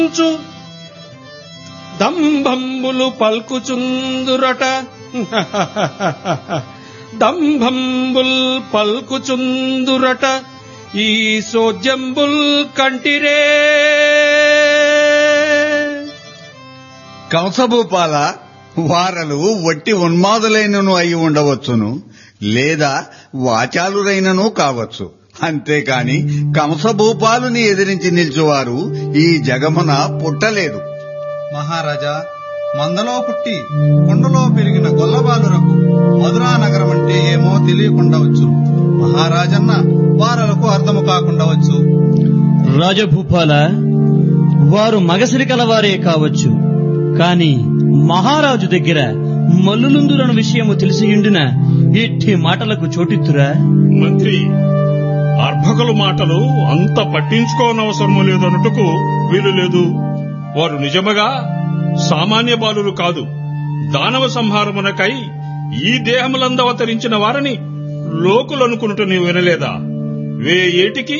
చుంచు దంభంబులు పల్కుచుందురట దంభంబుల్ పల్కుచుందురట ఈ సోద్యంబుల్ కంటిరే కంసభూపాల వారలు వట్టి ఉన్మాదులైనను అయి ఉండవచ్చును లేదా వాచాలురైనను కావచ్చు అంతేకాని కంసభూపాలుని ఎదిరించి నిల్చువారు ఈ జగమున పుట్టలేదు మహారాజా మందలో పుట్టి కొండలో పెరిగిన గొల్లబాలురకు మధురా నగరం అంటే ఏమో తెలియకుండవచ్చు మహారాజన్న వారలకు అర్థము కాకుండవచ్చు రాజభూపాల వారు మగసిరి కలవారే కావచ్చు కాని మహారాజు దగ్గర మల్లులుందురన్న విషయము తెలిసియుండిన ఇట్టి మాటలకు చోటిత్తురా మంత్రి అర్భకుల మాటలు అంత పట్టించుకోనవసరము లేదన్నట్టుకు వీలు లేదు వారు నిజముగా సామాన్య బాలురు కాదు దానవ సంహారమునకై ఈ దేహములందు అవతరించిన వారని లోకులనుకున్నట్టు నీవు వినలేదా వే ఏటికి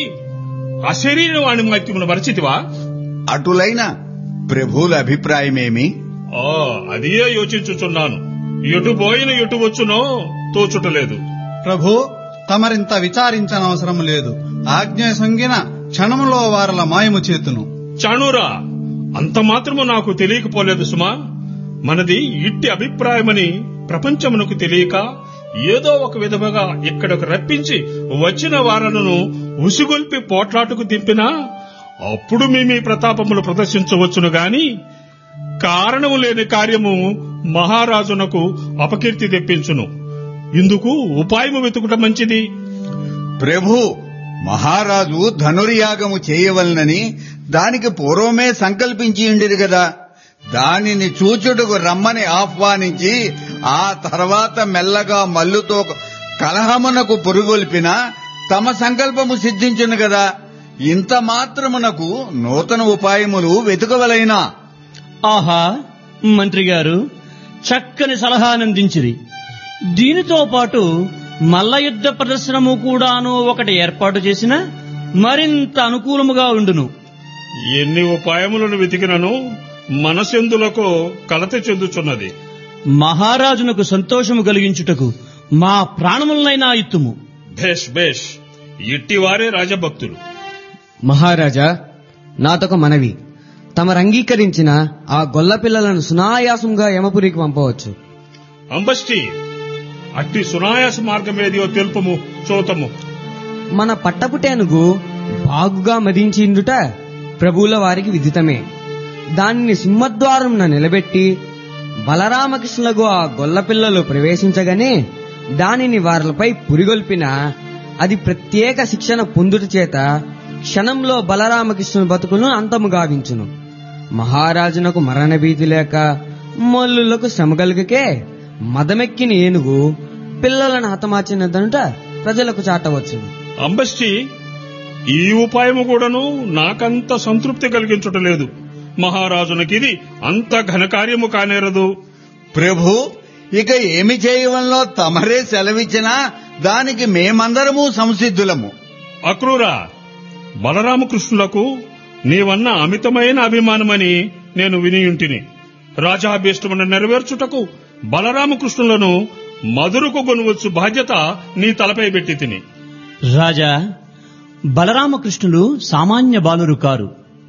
అశరీర వాణి మత్యమును మరచితివా అటులైన ప్రభువుల అభిప్రాయమేమి ఆ అదియే యోచించుచున్నాను ఎటు పోయిన ఎటు వచ్చునో తోచుటలేదు ప్రభు తమరింత విచారించనవసరం లేదు ఆజ్ఞ సొంగిన క్షణములో వారల మాయము చేతును చాణూరా అంత మాత్రము నాకు తెలియకపోలేదు సుమా మనది ఇట్టి అభిప్రాయమని ప్రపంచమునకు తెలియక ఏదో ఒక విధముగా ఇక్కడకు రప్పించి వచ్చిన వారలను ఉసిగొల్పి పోట్లాటుకు దింపినా అప్పుడు మీ మీ ప్రతాపములు ప్రదర్శించవచ్చును గాని కారణము లేని కార్యము మహారాజునకు అపకీర్తి తెప్పించును ఇందుకు ఉపాయము వెతుకుట మంచిది ప్రభు మహారాజు ధనుర్యాగము చేయవలనని దానికి పూర్వమే సంకల్పించి ఉండిరు కదా దానిని చూచుటకు రమ్మని ఆహ్వానించి ఆ తర్వాత మెల్లగా మల్లుతో కలహమునకు పురుగొల్పిన తమ సంకల్పము సిద్ధించును కదా ఇంత మాత్రమునకు నూతన ఉపాయములు వెతుకవలైనా ఆహా మంత్రి గారు చక్కని సలహానందించిరి దీనితో పాటు మల్ల యుద్ధ ప్రదర్శనము కూడాను ఒకటి ఏర్పాటు చేసిన మరింత అనుకూలముగా ఉండును ఎన్ని ఉపాయములను వెతికినను మనసెందులకు కలత చెందుచున్నది మహారాజునకు సంతోషము కలిగించుటకు మా ప్రాణములనైనా ఇత్తుము భేష్ భేష్ ఇట్టివారే రాజభక్తులు మహారాజా నాతొక మనవి తమరు అంగీకరించిన ఆ గొల్ల పిల్లలను సునాయాసంగా యమపురికి పంపవచ్చు అంబష్టి అట్టి సునాయాస మార్గమేదియో తెలుపము చూతము మన పట్టపుటేనుగు బాగుగా మదించిందుట ప్రభువుల వారికి విదితమే దానిని సింహద్వారంన నిలబెట్టి బలరామకృష్ణులకు ఆ గొల్ల పిల్లలు ప్రవేశించగానే దానిని వారిపై పురిగొల్పిన అది ప్రత్యేక శిక్షణ పొందుట చేత క్షణంలో బలరామకృష్ణుని బతుకును అంతము గావించును మహారాజునకు మరణ భీతి లేక మల్లులకు శ్రమ కలుగకే మదమెక్కిన ఏనుగు పిల్లలను హతమార్చినదనుట ప్రజలకు చాటవచ్చును అంబష్టి ఈ ఉపాయము కూడాను నాకంత సంతృప్తి కలిగించుటలేదు మహారాజునకిది అంత ఘనకార్యము కానేరదు ప్రభు ఇక ఏమి చేయవలనో తమరే సెలవిచ్చినా దానికి మేమందరము సంసిద్ధులము అక్రూరా బలరామకృష్ణులకు నీవన్న అమితమైన అభిమానమని నేను వినియుంటిని రాజాభీష్టమును నెరవేర్చుటకు బలరామకృష్ణులను మధురకు కొనువచ్చు బాధ్యత నీ తలపై పెట్టి తిని రాజా బలరామకృష్ణులు సామాన్య బాలురు కారు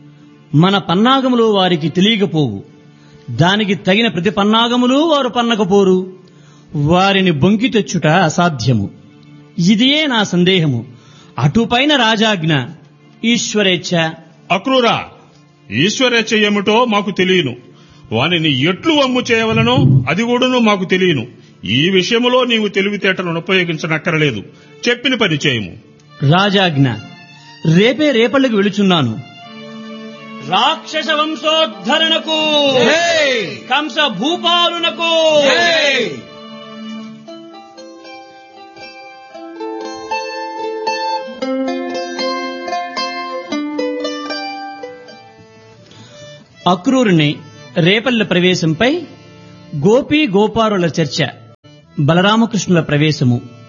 మన పన్నాగములు వారికి తెలియకపోవు దానికి తగిన ప్రతి పన్నాగములు వారు పన్నకపోరు వారిని బొంకి తెచ్చుట అసాధ్యము ఇదియే నా సందేహము అటుపైన రాజాజ్ఞ ఈశ్వరేచ్ఛ అక్రూరా ఈశ్వరేచ్ఛ ఏమిటో మాకు తెలియను వానిని ఎట్లు వమ్ము చేయవలనో అది కూడాను మాకు తెలియను ఈ విషయములో నీవు తెలివితేటలను ఉపయోగించనక్కరలేదు చెప్పిన పని చేయము రాజాజ్ఞ రేపే రేపళ్ళకి వెళుచున్నాను రాక్షస వంశోద్ధరణకు కంస భూపాలునకు అక్రూరుని రేపల్ల ప్రవేశంపై గోపి గోపారుల చర్చ బలరామకృష్ణుల ప్రవేశము